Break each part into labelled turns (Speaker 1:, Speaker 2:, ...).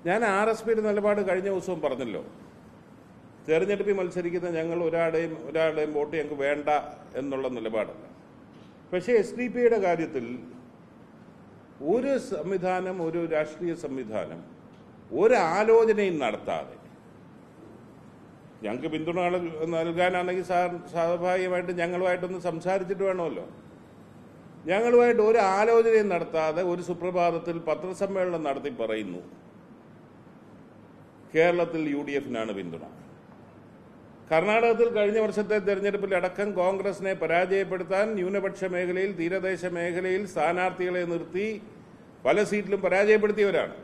Speaker 1: ഞാൻ R S പിയുടെ നിലപാട് കഴിഞ്ഞ ദിവസവും പറഞ്ഞല്ലോ തെരഞ്ഞെടുപ്പിൽ മത്സരിക്കുന്ന ഞങ്ങൾ ഒരാളുടെയും ഒരാളുടെയും വോട്ട് ഞങ്ങൾക്ക് വേണ്ട എന്നുള്ള നിലപാടല്ല പക്ഷേ എസ് ഡി പിയുടെ കാര്യത്തിൽ ഒരു സംവിധാനം ഒരു രാഷ്ട്രീയ സംവിധാനം ഒരു ആലോചനയും നടത്താതെ ഞങ്ങൾക്ക് പിന്തുണ നൽ- നൽകാനാണെങ്കിൽ സാർ സ്വാഭാവികമായിട്ട് ഞങ്ങളുമായിട്ടൊന്ന് സംസാരിച്ചിട്ട് വേണമല്ലോ ഞങ്ങളുമായിട്ട് ഒരു ആലോചനയും നടത്താതെ ഒരു സുപ്രഭാതത്തിൽ പത്രസമ്മേളനം നടത്തി പറയുന്നു കേരളത്തിൽ യു ഡി എഫിനാണ് പിന്തുണ കർണാടകത്തിൽ കഴിഞ്ഞ വർഷത്തെ തെരഞ്ഞെടുപ്പിൽ അടക്കം കോൺഗ്രസിനെ പരാജയപ്പെടുത്താൻ ന്യൂനപക്ഷ മേഖലയിൽ തീരദേശ മേഖലയിൽ സ്ഥാനാർത്ഥികളെ നിർത്തി പല സീറ്റിലും പരാജയപ്പെടുത്തിയവരാണ്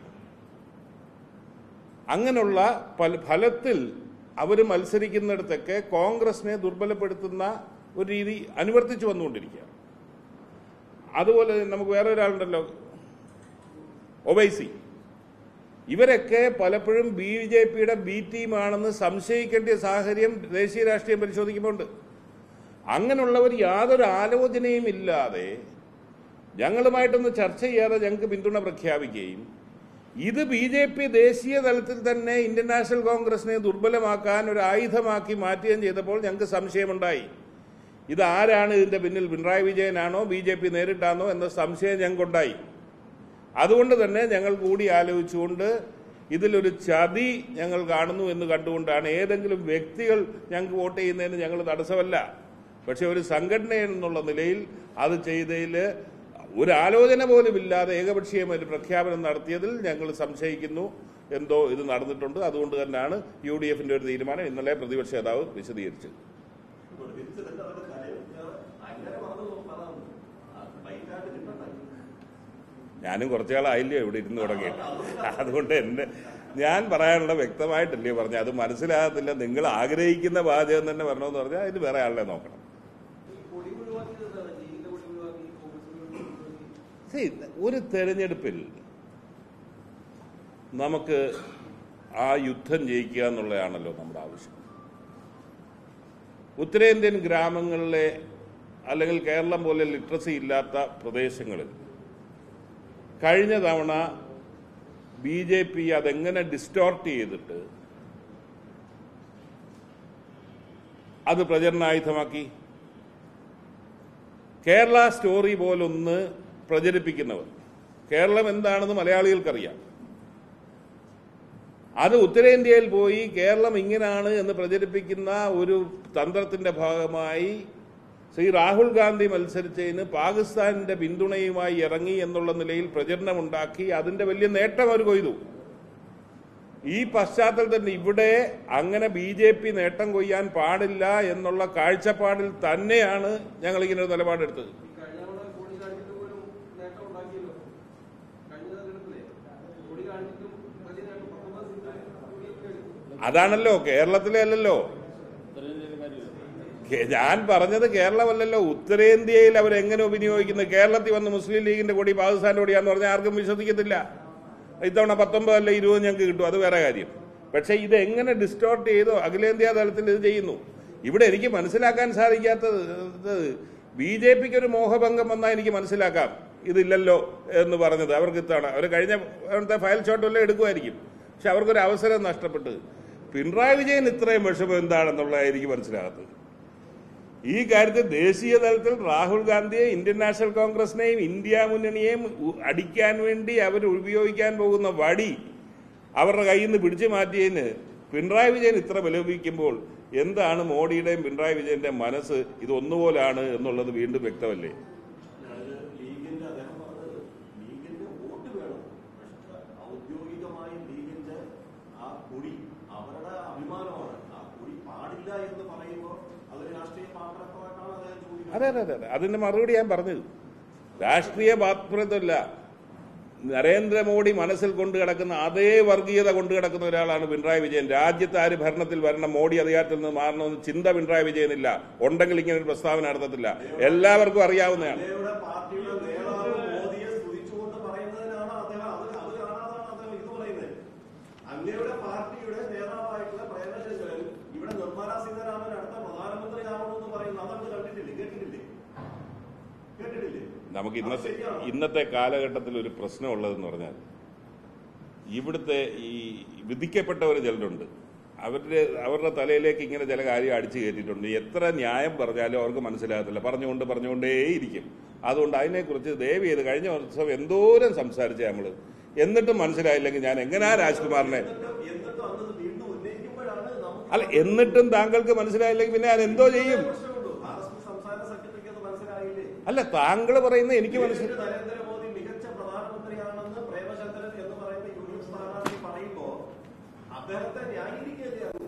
Speaker 1: അങ്ങനെയുള്ള പല ഫലത്തിൽ അവർ മത്സരിക്കുന്നിടത്തൊക്കെ കോൺഗ്രസിനെ ദുർബലപ്പെടുത്തുന്ന ഒരു രീതി അനുവർത്തിച്ചു വന്നുകൊണ്ടിരിക്കുക അതുപോലെ നമുക്ക് വേറെ ഒരാളുണ്ടല്ലോ ഒവൈസി ഇവരൊക്കെ പലപ്പോഴും ബി ജെ പിയുടെ ബി ടീമാണെന്ന് സംശയിക്കേണ്ട സാഹചര്യം ദേശീയ രാഷ്ട്രീയം പരിശോധിക്കുമ്പോൾ ഉണ്ട് അങ്ങനെയുള്ളവർ യാതൊരു ആലോചനയും ഇല്ലാതെ ഞങ്ങളുമായിട്ടൊന്ന് ചർച്ച ചെയ്യാതെ ഞങ്ങൾക്ക് പിന്തുണ പ്രഖ്യാപിക്കുകയും ഇത് ബി ജെ പി ദേശീയ തലത്തിൽ തന്നെ ഇന്ത്യൻ നാഷണൽ കോൺഗ്രസിനെ ദുർബലമാക്കാൻ ഒരു ആയുധമാക്കി മാറ്റുകയും ചെയ്തപ്പോൾ ഞങ്ങൾക്ക് സംശയമുണ്ടായി ഇത് ആരാണ് ഇതിന്റെ പിന്നിൽ പിണറായി വിജയനാണോ ബി ജെ പി നേരിട്ടാണോ എന്ന സംശയം ഞങ്ങൾക്കുണ്ടായി അതുകൊണ്ട് തന്നെ ഞങ്ങൾ കൂടി ആലോചിച്ചുകൊണ്ട് ഇതിലൊരു ചതി ഞങ്ങൾ കാണുന്നു എന്ന് കണ്ടുകൊണ്ടാണ് ഏതെങ്കിലും വ്യക്തികൾ ഞങ്ങൾക്ക് വോട്ട് ചെയ്യുന്നതിന് ഞങ്ങൾ തടസ്സമല്ല പക്ഷെ ഒരു സംഘടന എന്നുള്ള നിലയിൽ അത് ചെയ്തതിൽ ഒരു ആലോചന പോലും ഇല്ലാതെ ഏകപക്ഷീയമായ ഒരു പ്രഖ്യാപനം നടത്തിയതിൽ ഞങ്ങൾ സംശയിക്കുന്നു എന്തോ ഇത് നടന്നിട്ടുണ്ട് അതുകൊണ്ട് തന്നെയാണ് യു ഡി എഫിന്റെ ഒരു തീരുമാനം ഇന്നലെ പ്രതിപക്ഷ നേതാവ് വിശദീകരിച്ചത് ഞാനും കുറച്ചു കാലമായില്ലയോ ഇവിടെ ഇരുന്ന് തുടങ്ങിയിട്ട് അതുകൊണ്ട് എന്റെ ഞാൻ പറയാനുള്ള വ്യക്തമായിട്ടല്ലേ പറഞ്ഞു അത് മനസ്സിലാകത്തില്ല നിങ്ങൾ ആഗ്രഹിക്കുന്ന പാചകം തന്നെ വരണമെന്ന് പറഞ്ഞാൽ അതിന് വേറെ ആളെ നോക്കണം See, ഒരു തെരഞ്ഞെടുപ്പിൽ നമുക്ക് ആ യുദ്ധം ജയിക്കുക എന്നുള്ളതാണല്ലോ നമ്മുടെ ആവശ്യം ഉത്തരേന്ത്യൻ ഗ്രാമങ്ങളിലെ അല്ലെങ്കിൽ കേരളം പോലെ ലിറ്ററസി ഇല്ലാത്ത പ്രദേശങ്ങളിൽ കഴിഞ്ഞ തവണ ബി ജെ പി അതെങ്ങനെ ഡിസ്റ്റോർട്ട് ചെയ്തിട്ട് അത് പ്രചരണായുധമാക്കി കേരള സ്റ്റോറി പോലൊന്ന് പ്രചരിപ്പിക്കുന്നവർ കേരളം എന്താണെന്ന് മലയാളികൾക്കറിയാം അത് ഉത്തരേന്ത്യയിൽ പോയി കേരളം ഇങ്ങനെയാണ് എന്ന് പ്രചരിപ്പിക്കുന്ന ഒരു തന്ത്രത്തിന്റെ ഭാഗമായി ശ്രീ രാഹുൽ ഗാന്ധി മത്സരിച്ചതിന് പാകിസ്ഥാനിന്റെ പിന്തുണയുമായി ഇറങ്ങി എന്നുള്ള നിലയിൽ പ്രചരണമുണ്ടാക്കി അതിന്റെ വലിയ നേട്ടം അവർ കൊയ്തു ഈ പശ്ചാത്തലത്തിൽ ഇവിടെ അങ്ങനെ ബി ജെ പി നേട്ടം കൊയ്യാൻ പാടില്ല എന്നുള്ള കാഴ്ചപ്പാടിൽ തന്നെയാണ് ഞങ്ങൾ ഇങ്ങനെ ഒരു നിലപാടെടുത്തത്
Speaker 2: കഴിഞ്ഞ തവണ കോടി കാണിച്ചിട്ട് പോലും നേട്ടം ഉണ്ടാക്കിയല്ലോ കഴിഞ്ഞ തെരഞ്ഞെടുപ്പിലെ കോടി കാണിച്ചിട്ടും വലിയ നേട്ടം പത്തൊമ്പത് സീറ്റ്
Speaker 1: അതാണല്ലോ കേരളത്തിലെ അല്ലല്ലോ കേ- ഞാൻ പറഞ്ഞത് കേരളമല്ലല്ലോ ഉത്തരേന്ത്യയിൽ അവരെങ്ങനെ വിനിയോഗിക്കുന്നത് കേരളത്തിൽ വന്ന് മുസ്ലിം ലീഗിന്റെ കൊടി പാകിസ്ഥാന്റെ കൊടിയാന്ന് പറഞ്ഞാൽ ആർക്കും വിശ്വസിക്കത്തില്ല ഇത്തവണ പത്തൊമ്പതല്ല ഇരുപത് ഞങ്ങൾക്ക് കിട്ടും അത് വേറെ കാര്യം പക്ഷെ ഇത് എങ്ങനെ ഡിസ്റ്റോർട്ട് ചെയ്തോ അഖിലേന്ത്യാ തലത്തിൽ ഇത് ചെയ്യുന്നു ഇവിടെ എനിക്ക് മനസ്സിലാക്കാൻ സാധിക്കാത്തത് ബി ജെ പിക്ക് ഒരു മോഹഭംഗം വന്നാൽ എനിക്ക് മനസ്സിലാക്കാം ഇതില്ലല്ലോ എന്ന് പറഞ്ഞത് അവർക്ക് ഇത്തവണ അവർ കഴിഞ്ഞ അവിടുത്തെ ഫയൽ ഷോട്ട് വല്ലതും എടുക്കുമായിരിക്കും പക്ഷെ അവർക്കൊരു അവസരം നഷ്ടപ്പെട്ടു പിണറായി വിജയൻ ഇത്രയും വിഷമം എന്താണെന്നുള്ളത് എനിക്ക് മനസ്സിലാകത്തത് ഈ കാര്യത്തിൽ ദേശീയ തലത്തിൽ രാഹുൽ ഗാന്ധിയെ ഇന്ത്യൻ നാഷണൽ കോൺഗ്രസിനെയും ഇന്ത്യ മുന്നണിയെയും ഉ- അടിക്കാൻ വേണ്ടി അവർ ഉപയോഗിക്കാൻ പോകുന്ന വടി അവരുടെ കയ്യിൽ നിന്ന് പിടിച്ചു മാറ്റിയതിന് പിണറായി വിജയൻ ഇത്ര വിലപിക്കുമ്പോൾ എന്താണ് മോഡിയുടെയും പിണറായി വിജയന്റെ മനസ്സ് ഇത് ഒന്നുപോലാണ് എന്നുള്ളത് വീണ്ടും വ്യക്തമല്ലേ
Speaker 3: അതായത് ലീഗിന്റെ അദ്ദേഹം പറഞ്ഞത് ലീഗിന്റെ വോട്ട് വേണം പക്ഷെ ഔദ്യോഗികമായി ലീഗിന്റെ ആ കുടി അവരുടെ അഭിമാനമാണ് ആ കുടി പാടില്ല എന്ന് പറയുമ്പോൾ അതൊരു രാഷ്ട്രീയ പാത്രമായിട്ടാണ് അദ്ദേഹം ചോദിക്കുന്നത്
Speaker 1: അതെ അതെ അതെ അതെ അതിന്റെ മറുപടി ഞാൻ പറഞ്ഞത് രാഷ്ട്രീയ താത്പര്യമല്ല നരേന്ദ്രമോദി മനസ്സിൽ കൊണ്ടു കിടക്കുന്ന അതേ വർഗീയത കൊണ്ടു കിടക്കുന്ന ഒരാളാണ് പിണറായി വിജയൻ രാജ്യത്ത് ആര് ഭരണത്തിൽ വരണം മോഡി അധികാരത്തിൽ നിന്ന് മാറണമെന്ന് ചിന്ത പിണറായി വിജയനില്ല ഉണ്ടെങ്കിൽ ഇങ്ങനെ ഒരു പ്രസ്താവന നടത്തത്തില്ല എല്ലാവർക്കും അറിയാവുന്നതാണ്
Speaker 3: അങ്ങയുടെ പാർട്ടിയുടെ നേതാവ് മോദിയെ സ്തുതിച്ചുകൊണ്ട് പറയുന്നതിനാണ് അദ്ദേഹം അത് അത് കാണാതാണ് അദ്ദേഹം ഇത് പറയുന്നത് അങ്ങയുടെ പാർട്ടിയുടെ നേതാവായിട്ടുള്ള പ്രേമചന്ദ്രൻ ഇവിടെ നിർമ്മലാ സീതാരാമൻ അടുത്ത പ്രധാനമന്ത്രിയാവണമെന്ന് പറയുന്നത് അതങ്ങ് കണ്ടിട്ടില്ലേ കേട്ടിട്ടില്ലേ കേട്ടിട്ടില്ലേ
Speaker 1: നമുക്ക്
Speaker 3: അത്
Speaker 1: ഇന്നത്തെ
Speaker 3: ശരിയാണോ?
Speaker 1: ഇന്നത്തെ കാലഘട്ടത്തിൽ ഒരു പ്രശ്നമുള്ളതെന്ന് പറഞ്ഞാൽ ഇവിടുത്തെ ഈ വിധിക്കപ്പെട്ടവർ ചിലരുണ്ട് അവരുടെ അവരുടെ തലയിലേക്ക് ഇങ്ങനെ ചില കാര്യം അടിച്ചു കയറ്റിയിട്ടുണ്ട് എത്ര ന്യായം പറഞ്ഞാലും അവർക്ക് മനസ്സിലാകത്തില്ല പറഞ്ഞുകൊണ്ട് പറഞ്ഞുകൊണ്ടേയിരിക്കും അതുകൊണ്ട് അതിനെക്കുറിച്ച് ദയവ് ചെയ്ത് കഴിഞ്ഞ വർഷം എന്തോരം സംസാരിച്ച നമ്മൾ എന്നിട്ടും മനസ്സിലായില്ലെങ്കിൽ ഞാൻ എങ്ങനെയാ രാജ്കുമാറിനെ
Speaker 3: എന്നിട്ടും എന്നിട്ടും അന്ന് ഇത് വീണ്ടും ഉന്നയിക്കുമ്പോഴാണ് നമുക്ക്
Speaker 1: അല്ല എന്നിട്ടും താങ്കൾക്ക് മനസ്സിലായില്ലെങ്കിൽ പിന്നെ ഞാൻ എന്തോ ചെയ്യും
Speaker 3: പ്രശ്നമുള്ളൂ ആർ എസ് പി സംസ്ഥാന സെക്രട്ടറിക്ക് അത് മനസ്സിലായില്ലേ
Speaker 1: അല്ല താങ്കൾ പറയുന്നത് എനിക്ക് മനസ്സിലായി
Speaker 3: എന്നിട്ട് നരേന്ദ്രമോദി മികച്ച പ്രധാനമന്ത്രിയാണെന്ന് പ്രേമചന്ദ്രൻ എന്ന് പറയുന്ന യു ഡി എഫ് സ്ഥാനാർത്ഥി പറയുമ്പോ അദ്ദേഹത്തെ ന്യായീകരിക്കുകയല്ലേ അത്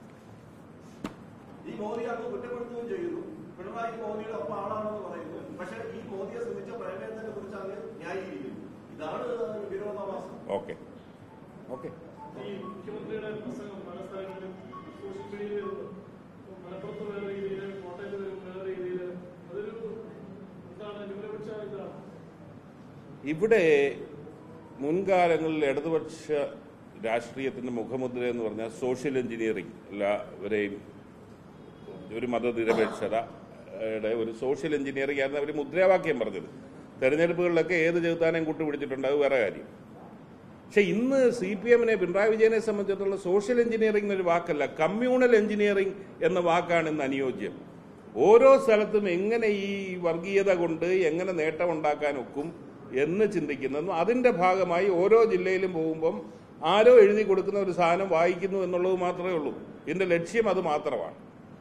Speaker 3: ഈ മോദി അന്ന് കുറ്റപ്പെടുത്തുകയും ചെയ്യുന്നു പിണറായി മോദിയുടെ ഒപ്പം ആളാണെന്ന് പറയുന്നു പക്ഷേ ഈ മോദിയെ ശ്രമിച്ച പ്രേമചന്ദ്രനെ കുറിച്ച് അങ്ങ് ന്യായീകരിക്കുന്നു ഇതാണ് വിരോധാഭാസം
Speaker 1: ഓക്കെ ഓക്കെ
Speaker 4: ഈ മുഖ്യമന്ത്രിയുടെ പ്രസംഗം പല സ്ഥലങ്ങളിലും സോഷ്യൽ മീഡിയയിൽ വരുന്നു മലപ്പുറത്ത് വേറെ രീതിയിൽ കോട്ടയത്ത് വരും വേറെ രീതിയിൽ അതൊരു എന്താണ് ന്യൂനപക്ഷ ഇതാണ്
Speaker 1: ഇവിടെ മുൻകാലങ്ങളിൽ ഇടതുപക്ഷ രാഷ്ട്രീയത്തിന്റെ മുഖമുദ്ര എന്ന് പറഞ്ഞാൽ സോഷ്യൽ എഞ്ചിനീയറിംഗ് എല്ലാവരെയും ഒരു മതനിരപേക്ഷതയുടെ ഒരു സോഷ്യൽ എഞ്ചിനീയറിംഗ് ആയിരുന്നു അവർ മുദ്രാവാക്യം പറഞ്ഞത് തെരഞ്ഞെടുപ്പുകളിലൊക്കെ ഏത് ചെറുത്താനെയും കൂട്ടുപിടിച്ചിട്ടുണ്ട് അത് വേറെ കാര്യം പക്ഷെ ഇന്ന് സി പി എമ്മിനെ പിണറായി വിജയനെ സംബന്ധിച്ചിടത്തോളം സോഷ്യൽ എഞ്ചിനീയറിംഗ് ഒരു വാക്കല്ല കമ്മ്യൂണൽ എഞ്ചിനീയറിംഗ് എന്ന വാക്കാണ് ഇന്ന് അനുയോജ്യം ഓരോ സ്ഥലത്തും എങ്ങനെ ഈ വർഗീയത കൊണ്ട് എങ്ങനെ നേട്ടമുണ്ടാക്കാൻ ഒക്കും എന്ന് ചിന്തിക്കുന്നതും അതിന്റെ ഭാഗമായി ഓരോ ജില്ലയിലും പോകുമ്പം ആരോ എഴുതി കൊടുക്കുന്ന ഒരു സാധനം വായിക്കുന്നു എന്നുള്ളത് മാത്രമേ ഉള്ളൂ ഇതിന്റെ ലക്ഷ്യം അത് മാത്രമാണ്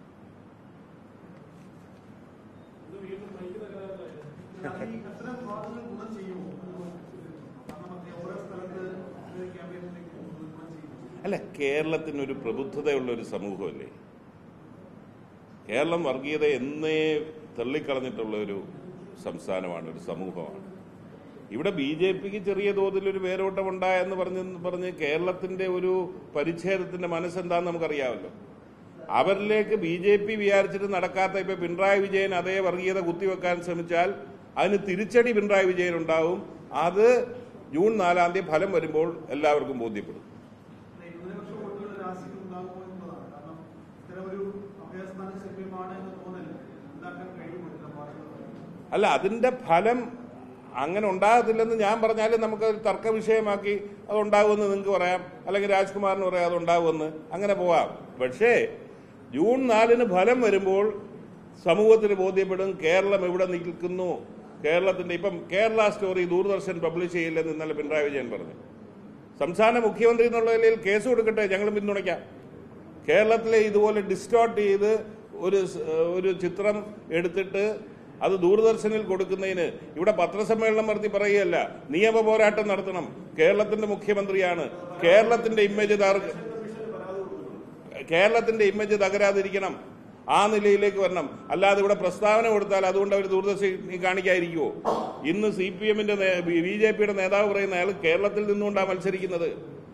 Speaker 4: ഇത് വീണ്ടും മൈക്ക് തകരാറിലായി
Speaker 5: അത്തരം വാദങ്ങൾ ഗുണം ചെയ്യുമോ കാരണം അത് ഓരോ സ്ഥലത്ത് ക്യാമ്പയിനിലേക്ക് ഗുണം ചെയ്യുമോ
Speaker 1: അല്ല കേരളത്തിനൊരു പ്രബുദ്ധതയുള്ള ഒരു സമൂഹമല്ലേ കേരളം വർഗീയത എന്നേ തള്ളിക്കളഞ്ഞിട്ടുള്ള ഒരു സംസ്ഥാനമാണ് ഒരു സമൂഹമാണ് ഇവിടെ ബി ജെ പിക്ക് ചെറിയ തോതിൽ ഒരു വേരോട്ടം ഉണ്ടായെന്ന് പറഞ്ഞ് പറഞ്ഞ് കേരളത്തിന്റെ ഒരു പരിച്ഛേദത്തിന്റെ മനസ്സെന്താന്ന് നമുക്കറിയാമല്ലോ അവരിലേക്ക് ബി ജെ പി വിചാരിച്ചിട്ട് നടക്കാത്ത ഇപ്പൊ പിണറായി വിജയൻ അതേ വർഗീയത കുത്തിവെക്കാൻ ശ്രമിച്ചാൽ അതിന് തിരിച്ചടി പിണറായി വിജയൻ ഉണ്ടാവും അത് ജൂൺ നാലാം തീയതി ഫലം വരുമ്പോൾ എല്ലാവർക്കും ബോധ്യപ്പെടും
Speaker 5: അല്ല, ഈ ന്യൂനപക്ഷ വോട്ടുകൾ രാഷ്ട്രീയം ഉണ്ടാകുമോ എന്നതാണ് കാരണം ഇത്തരം ഒരു അഭയസ്ഥാനം ശല്യമാണ് എന്ന് തോന്നല് ഉണ്ടാക്കാൻ കഴിയുമോ ഇത്തരം വാർത്തകൾ
Speaker 1: അല്ല അതിന്റെ ഫലം അങ്ങനെ ഉണ്ടാകത്തില്ലെന്ന് ഞാൻ പറഞ്ഞാലും നമുക്ക് ഒരു തർക്ക വിഷയമാക്കി അത് ഉണ്ടാകുമെന്ന് നിങ്ങൾക്ക് പറയാം അല്ലെങ്കിൽ രാജ്കുമാറിന് പറയാം അത് ഉണ്ടാകുമെന്ന് അങ്ങനെ പോവാം പക്ഷേ ജൂൺ നാലിന് ഫലം വരുമ്പോൾ സമൂഹത്തിന് ബോധ്യപ്പെടും കേരളം എവിടെ നിൽക്കുന്നു കേരളത്തിന്റെ ഇപ്പം കേരള സ്റ്റോറി ദൂരദർശൻ പബ്ലിഷ് ചെയ്യില്ലെന്ന് ഇന്നലെ പിണറായി വിജയൻ പറഞ്ഞു സംസ്ഥാന മുഖ്യമന്ത്രി എന്നുള്ള നിലയിൽ കേസ് കൊടുക്കട്ടെ ഞങ്ങൾ പിന്തുണയ്ക്കാം കേരളത്തിലെ ഇതുപോലെ ഡിസ്റ്റോർട്ട് ചെയ്ത് ഒരു സ്- ഒരു ചിത്രം എടുത്തിട്ട് അത് ദൂരദർശനിൽ കൊടുക്കുന്നതിന് ഇവിടെ പത്രസമ്മേളനം നടത്തി പറയുകയല്ല നിയമ പോരാട്ടം നടത്തണം കേരളത്തിന്റെ മുഖ്യമന്ത്രിയാണ് കേരളത്തിന്റെ ഇമേജ് തകർ- കേരളത്തിന്റെ ഇമേജ് തകരാതിരിക്കണം ആ നിലയിലേക്ക് വരണം അല്ലാതെ ഇവിടെ പ്രസ്താവന കൊടുത്താൽ അതുകൊണ്ട് അവർ ദൂരദർശനി കാണിക്കാതിരിക്കുമോ ഇന്ന് സി പി എമ്മിന്റെ ബി ജെ പിയുടെ നേതാവ് പറയുന്ന അയാൾ കേരളത്തിൽ നിന്നുകൊണ്ടാണ് മത്സരിക്കുന്നത്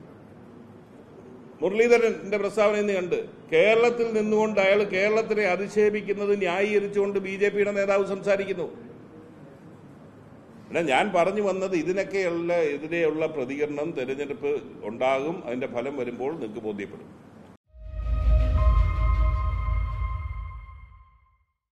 Speaker 1: മുരളീധരന്റെ പ്രസ്താവന ഇന്ന് കണ്ട് കേരളത്തിൽ നിന്നുകൊണ്ട് അയാൾ കേരളത്തിനെ അധിക്ഷേപിക്കുന്നത് ന്യായീകരിച്ചുകൊണ്ട് ബി ജെ പിയുടെ നേതാവ് സംസാരിക്കുന്നു പിന്നെ ഞാൻ പറഞ്ഞു വന്നത് ഇതിനൊക്കെയുള്ള എതിരെയുള്ള പ്രതികരണം തെരഞ്ഞെടുപ്പ് ഉണ്ടാകും അതിന്റെ ഫലം വരുമ്പോൾ നിങ്ങൾക്ക് ബോധ്യപ്പെടും